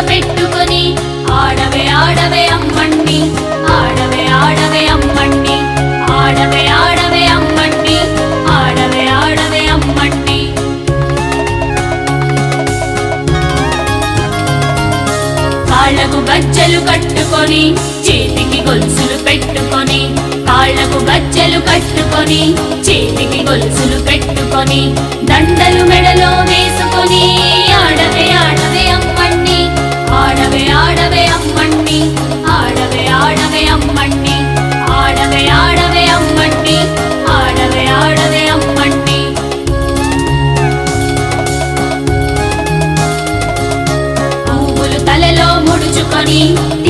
పెట్టుకొని ఆడవే ఆడవే అమ్మండి ఆడవే ఆడవే అమ్మండి ఆడవే ఆడవే అమ్మండి ఆడవే ఆడవే అమ్మండి కాళ్ళకు గజ్జెలు కట్టుకొని చేతికి గొలుసులు పెట్టుకొని కాళ్ళకు గజ్జెలు కట్టుకొని చేతికి గొలుసులు పెట్టుకొని దండలు మెడలో వేసుకొని ఆడవే ఆడవే అమ్మండి ఆడవే ఆడవే అమ్మండి ఆడవే ఆడవే అమ్మండి ఆడవే ఆడవే అమ్మండి ఆడవే ఆడవే అమ్మండి పువ్వులు తలలో ముడుచుకొని